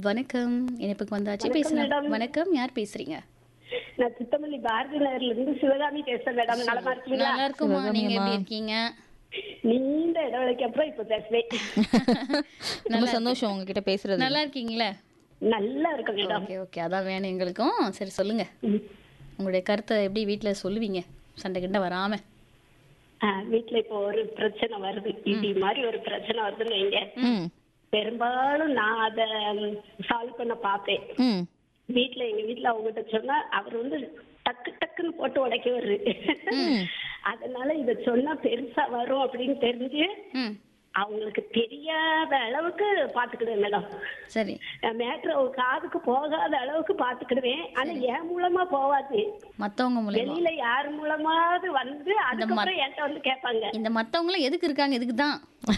வணக்கம் இணைப்புக்கு வந்தாச்சு வணக்கம் பேசலாம் மேடம். வணக்கம் யார் பேசுறீங்க நான் சித்தமல்லி பாரதி நகர்ல இருந்து சிவகாமி பேசுறேன் மேடம் நலமா இருக்கீங்களா நல்லா இருக்குமா சிவகாமி நீங்க எப்படி அம்மா. இருக்கீங்க நீண்ட இடைவெளிக்கு அப்புறம் இப்ப பேசுவேன் ரொம்ப சந்தோஷம் உங்ககிட்ட பேசுறது நல்லா இருக்கீங்களா நல்லா இருக்கும் மேடம் ஓகே ஓகே அதான் வேணும் எங்களுக்கும் சரி சொல்லுங்க ம். உங்களுடைய கருத்தை எப்படி வீட்ல சொல்லுவீங்க சண்டை கிண்ட வராம ஆ, வீட்ல இப்போ ஒரு பிரச்சனை வருது இது மாதிரி ஒரு பிரச்சனை வருதுன்னு வைங்க ம் பெரும்பாலும் நான் அத சால்வ் பண்ண பார்ப்பேன் ம் வீட்ல எங்க வீட்ல அவங்ககிட்ட சொன்னா அவர் வந்து டக்கு டக்குன்னு போட்டு உடைக்கவரு அதனால இத சொன்னா பெருசா வரும் அப்படின்னு தெரிஞ்சு ம் அவங்களுக்கு தெரியாத அளவுக்கு பாத்துக்கிடுவேன் மேடம் சரி மேட்ரு காதுக்கு போகாத அளவுக்கு பாத்துக்கிடுவேன் ஆனா என் மூலமா போவாது மத்தவங்க மூலியமா வெளியில யார் மூலமாவது வந்து அதுக்கப்புறம் என்கிட்ட வந்து கேட்பாங்க இந்த மத்தவங்களும் எதுக்கு இருக்காங்க இதுக்கு தான்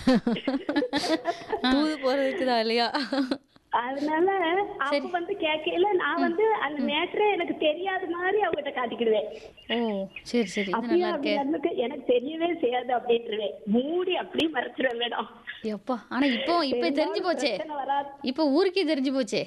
தூது போறதுக்கு தான் இல்லையா அதனால அப்ப வந்து கேட்கல நான் வந்து அந்த மேட்ரே எனக்கு தெரியாத மாதிரி அவங்ககிட்ட காட்டிக்கிடுவேன் ஓ சரி சரி இது அப்படியே நல்லா அப்படி இருக்கே எனக்கு எனக்கு தெரியவே செய்யாது அப்படின்ட்டுருவேன் மூடி அப்படியே மறைச்சிருவேன் மேடம் எப்பா ஆனா இப்போ இப்போ தெரிஞ்சு போச்சே பிரச்சனை வராது இப்போ ஊருக்கே தெரிஞ்சு போச்சே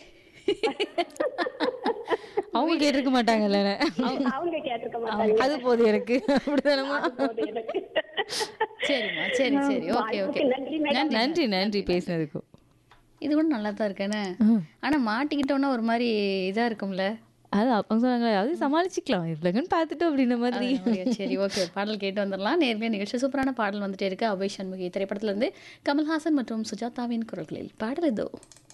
அவங்க கேட்டிருக்க மாட்டாங்கல்ல அவங்க- அவங்க கேட்டிருக்க மாட்டாங்க அது போதும் எனக்கு அப்படிதானமா அது போதும் எனக்கு சரிம்மா சரி சரி ஓகே ஓகே வாய்ப்புக்கு நன்றி மேடம் நன்றி நன்றி பேசினதுக்கும் இது கூட நல்லா தான் இருக்கேனே ஆனா மாட்டிக்கிட்டோன்னா ஒரு மாதிரி இதா இருக்கும்ல அது அவங்க சொன்னாங்களே அது சமாளிச்சுக்கலாம் இவ்வளோங்கன்னு பார்த்துட்டு அப்படின்ன மாதிரி அப்படியா? சரி ஓகே பாடல் கேட்டு வந்துடலாம் நேர்மையாக நிகழ்ச்சி சூப்பரான பாடல் வந்துட்டே இருக்கு அபய் சண்முகி திரைப்படத்துல இருந்து கமல்ஹாசன் மற்றும் சுஜாதாவின் குரல்களில் பாடல் இதோ